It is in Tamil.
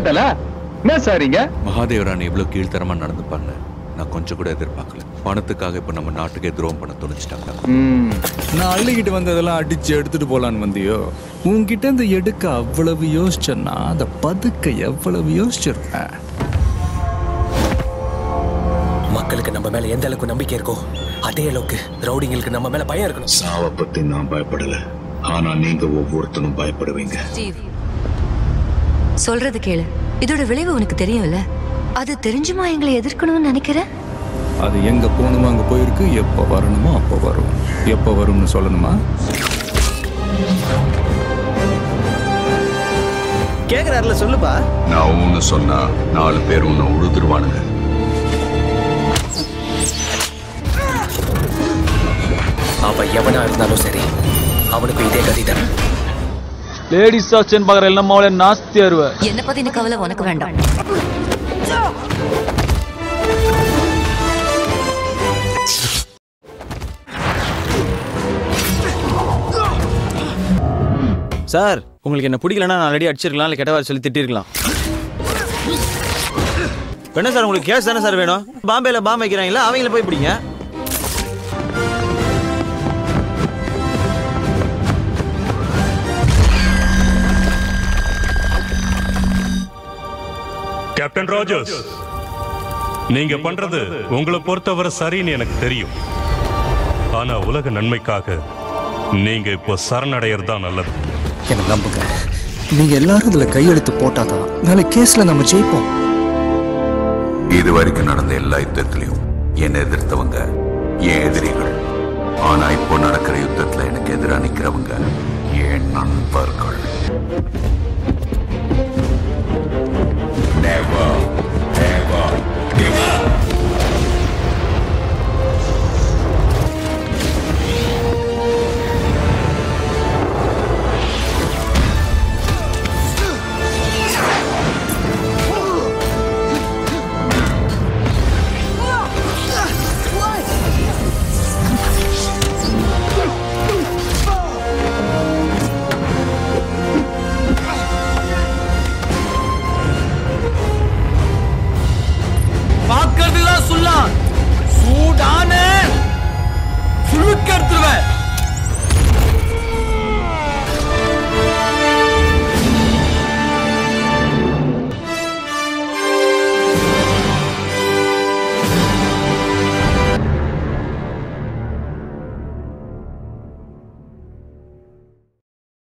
தல என்ன சாரிங்க மகாதேவரான் இவ்வளவு கீழ்த்தரமா நடந்துப்பான்னு நான் கொஞ்சம் கூட எதிர்பார்க்கல பணத்துக்காக இப்ப நம்ம நாட்டுக்கே துரோகம் பண்ண துணிச்சிட்டாங்க ம் நான் அள்ளிக்கிட்டு வந்ததெல்லாம் அடிச்சு எடுத்துட்டு போலான்னு வந்தியோ உன்கிட்ட இருந்து எடுக்க அவ்வளவு யோசிச்சேன்னா அதை பதுக்க எவ்வளவு யோசிச்சிருப்பேன் மக்களுக்கு நம்ம மேல எந்த அளவுக்கு நம்பிக்கை இருக்கோ அதே அளவுக்கு ரவுடிங்களுக்கு நம்ம மேல பயம் இருக்கணும் சாவை பத்தி நான் பயப்படல ஆனா நீங்க ஒவ்வொருத்தனும் பயப்படுவீங்க ஸ்டீவ் சொல்றது கேளு இதோட விளைவு உனக்கு தெரியும்ல அது தெரிஞ்சுமா எங்களை எதிர்க்கணும்னு நினைக்கிற அது எங்க போகணுமோ அங்க போயிருக்கு எப்போ வரணுமோ அப்போ வரும் எப்போ வரும்னு சொல்லணுமா கேக்குறாருல சொல்லுப்பா நான் ஒண்ணு சொன்னா நாலு பேர் உன்னை உழுதுருவானுங்க அவ எவனா இருந்தாலும் சரி அவனுக்கு இதே கதி தான் லேடிஸ் ஆப்ஷன் பாக்குற எல்லாம் மாவுல நாஸ்தி அருவ என்ன பத்தின கவலை உனக்கு வேண்டாம் சார் உங்களுக்கு என்ன பிடிக்கலன்னா நான் ஆல்ரெடி அடிச்சிருக்கலாம் இல்லை கெட்ட வார்த்தை சொல்லி திட்டிருக்கலாம் என்ன சார் உங்களுக்கு கேஸ் தானே சார் வேணும் பாம்பேல பாம்பு வைக்கிறாங்களா அவங்கள போய் பிடிங்க கேப்டன் ராஜர்ஸ் நீங்க பண்றது உங்களை பொறுத்தவரை சரின்னு எனக்கு தெரியும் ஆனா உலக நன்மைக்காக நீங்க இப்போ சரணடையறது தான் நல்லது என்ன நம்புங்க நீங்க எல்லாரும் இதுல கையெழுத்து போட்டாதான் நாளை கேஸ்ல நம்ம ஜெயிப்போம் இது வரைக்கும் நடந்த எல்லா யுத்தத்திலையும் என்னை எதிர்த்தவங்க என் எதிரிகள் ஆனா இப்போ நடக்கிற யுத்தத்துல எனக்கு எதிராக நிக்கிறவங்க என் நண்பர்கள் Never, never give up. பாக்குறதுதான் சொல்லலாம் சூடான சுழுக்க எடுத்துருவேன்